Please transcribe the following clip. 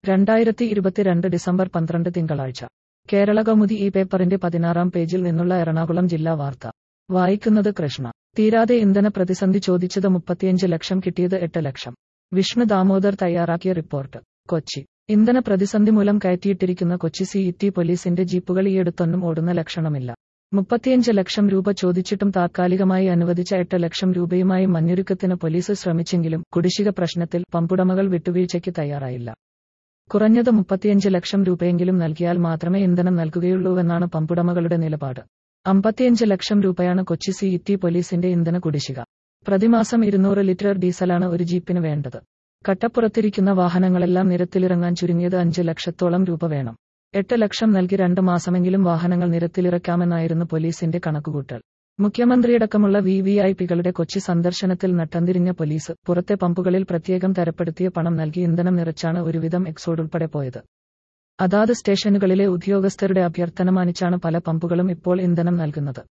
രണ്ടായിരത്തി ഇരുപത്തിരണ്ട് ഡിസംബർ പന്ത്രണ്ട് തിങ്കളാഴ്ച കേരള കൗമുദി ഈ പേപ്പറിന്റെ പതിനാറാം പേജിൽ നിന്നുള്ള എറണാകുളം ജില്ലാ വാർത്ത വായിക്കുന്നത് കൃഷ്ണ തീരാതെ ഇന്ധന പ്രതിസന്ധി ചോദിച്ചത് മുപ്പത്തിയഞ്ച് ലക്ഷം കിട്ടിയത് എട്ട് ലക്ഷം വിഷ്ണു ദാമോദർ തയ്യാറാക്കിയ റിപ്പോർട്ട് കൊച്ചി ഇന്ധന പ്രതിസന്ധി മൂലം കയറ്റിയിട്ടിരിക്കുന്ന കൊച്ചി സി ഇറ്റി പോലീസിന്റെ ജീപ്പുകൾ ഈയടുത്തൊന്നും ഓടുന്ന ലക്ഷണമില്ല മുപ്പത്തിയഞ്ച് ലക്ഷം രൂപ ചോദിച്ചിട്ടും താത്കാലികമായി അനുവദിച്ച എട്ട് ലക്ഷം രൂപയുമായി മഞ്ഞുരുക്കത്തിന് പോലീസ് ശ്രമിച്ചെങ്കിലും കുടിശ്ശിക പ്രശ്നത്തിൽ പമ്പുടമകൾ വിട്ടുവീഴ്ചയ്ക്ക് തയ്യാറായില്ല കുറഞ്ഞത് മുപ്പത്തിയഞ്ച് ലക്ഷം രൂപയെങ്കിലും നൽകിയാൽ മാത്രമേ ഇന്ധനം നൽകുകയുള്ളൂവെന്നാണ് പമ്പുടമകളുടെ നിലപാട് അമ്പത്തിയഞ്ച് ലക്ഷം രൂപയാണ് കൊച്ചി സി ഇറ്റി പോലീസിന്റെ ഇന്ധന കുടിശ്ശിക പ്രതിമാസം ഇരുന്നൂറ് ലിറ്റർ ഡീസലാണ് ഒരു ജീപ്പിന് വേണ്ടത് കട്ടപ്പുറത്തിരിക്കുന്ന വാഹനങ്ങളെല്ലാം നിരത്തിലിറങ്ങാൻ ചുരുങ്ങിയത് അഞ്ച് ലക്ഷത്തോളം രൂപ വേണം എട്ട് ലക്ഷം നൽകി രണ്ട് മാസമെങ്കിലും വാഹനങ്ങൾ നിരത്തിലിറക്കാമെന്നായിരുന്നു പോലീസിന്റെ കണക്കുകൂട്ടൽ മുഖ്യമന്ത്രിയടക്കമുള്ള വി വി ഐ പികളുടെ കൊച്ചി സന്ദർശനത്തിൽ നട്ടംതിരിഞ്ഞ പോലീസ് പുറത്തെ പമ്പുകളിൽ പ്രത്യേകം തരപ്പെടുത്തിയ പണം നൽകി ഇന്ധനം നിറച്ചാണ് ഒരുവിധം എക്സോഡ് ഉൾപ്പെടെ പോയത് അതാത് സ്റ്റേഷനുകളിലെ ഉദ്യോഗസ്ഥരുടെ അഭ്യർത്ഥന മാനിച്ചാണ് പല പമ്പുകളും ഇപ്പോൾ ഇന്ധനം നൽകുന്നത്